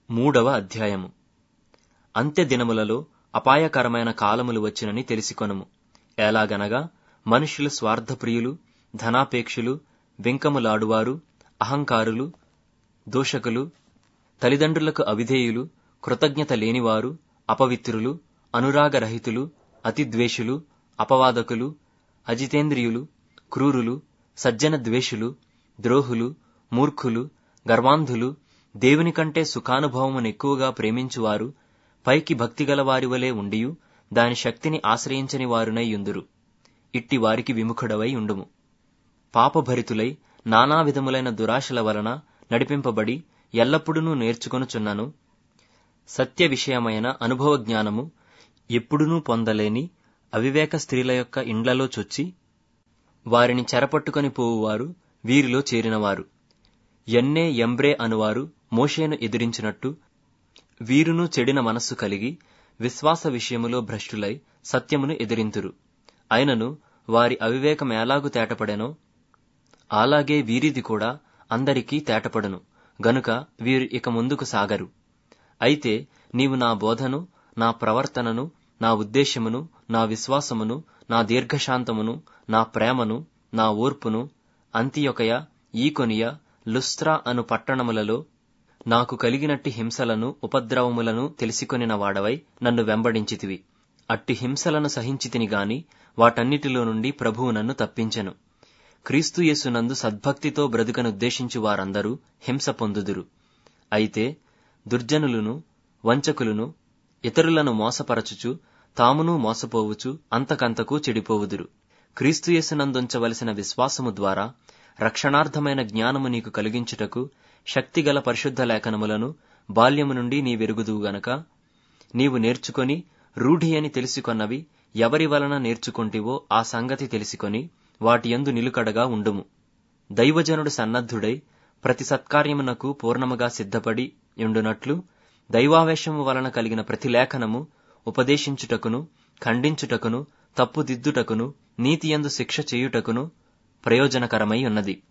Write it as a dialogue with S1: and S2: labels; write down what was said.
S1: మూడవ అధ్యాయము అంత్య దినములలో అపాయకరమైన కాలములు వచ్చినని తెలిసికొనుము ఎలాగనగా మనుషులు స్వార్థప్రియులు ధనాపేక్షులు వెంకములాడువారు అహంకారులు దూషకులు తల్లిదండ్రులకు అవిధేయులు కృతజ్ఞత లేనివారు అపవిత్రులు అనురాగరహితులు అతిద్వేషులు అపవాదకులు అజితేంద్రియులు క్రూరులు సజ్జన ద్వేషులు ద్రోహులు మూర్ఖులు గర్వాంధులు దేవుని కంటే సుఖానుభవమును ఎక్కువగా ప్రేమించువారు పైకి భక్తిగల వారి వలె ఉండియు దాని శక్తిని ఆశ్రయించని వారునై యుందురు ఇట్టి వారికి విముఖుడవై ఉండుము పాపభరితులై నానా విధములైన దురాశల వలన నడిపింపబడి ఎల్లప్పుడూ నేర్చుకొనుచున్నను సత్య విషయమైన అనుభవ జ్ఞానము ఎప్పుడునూ పొందలేని అవివేక స్త్రీల యొక్క ఇండ్లలో చొచ్చి వారిని చెరపట్టుకొని పోవువారు వీరిలో చేరినవారు ఎన్నే ఎంబ్రే అనువారు మోషేను ఎదిరించినట్టు వీరును చెడిన మనస్సు కలిగి విశ్వాస విషయములో భ్రష్టులై సత్యమును ఎదిరింతురు అయినను వారి అవివేకం ఎలాగు తేటపడెనో అలాగే వీరిది కూడా అందరికీ తేటపడును గనుక వీరు ఇక ముందుకు సాగరు అయితే నీవు నా బోధను నా ప్రవర్తనను నా ఉద్దేశ్యమును నా విశ్వాసమును నా దీర్ఘశాంతమును నా ప్రేమను నా ఓర్పును అంతియొకయ ఈకొనియ లుస్త్రా అను పట్టణములలో నాకు కలిగినట్టి హింసలను ఉపద్రవములను తెలిసికొనిన వాడవై నన్ను వెంబడించితివి అట్టి హింసలను సహించితిని గాని వాటన్నిటిలో నుండి ప్రభువు నన్ను తప్పించెను క్రీస్తు యేసునందు సద్భక్తితో బ్రతుకనుద్దేశించు వారందరూ హింస పొందుదురు అయితే దుర్జనులను వంచకులను ఇతరులను మోసపరచుచు తామును మోసపోవుచు అంతకంతకు చెడిపోవుదురు క్రీస్తుయేసునందుంచవలసిన విశ్వాసము ద్వారా రక్షణార్థమైన జ్ఞానము నీకు కలిగించుటకు శక్తిగల పరిశుద్ధ లేఖనములను బాల్యము నుండి నీ వెరుగుదువు గనక నీవు నేర్చుకొని రూఢి అని తెలుసుకొన్నవి ఎవరి వలన నేర్చుకొంటివో ఆ సంగతి తెలుసుకొని వాటి యందు నిలుకడగా ఉండుము దైవజనుడు సన్నద్ధుడై ప్రతి సత్కార్యమునకు పూర్ణముగా సిద్ధపడి ఉండునట్లు దైవావేశము వలన కలిగిన ప్రతి లేఖనము ఉపదేశించుటకును ఖండించుటకును తప్పుదిద్దుటకును నీతియందు శిక్ష చేయుటకును ప్రయోజనకరమై ఉన్నది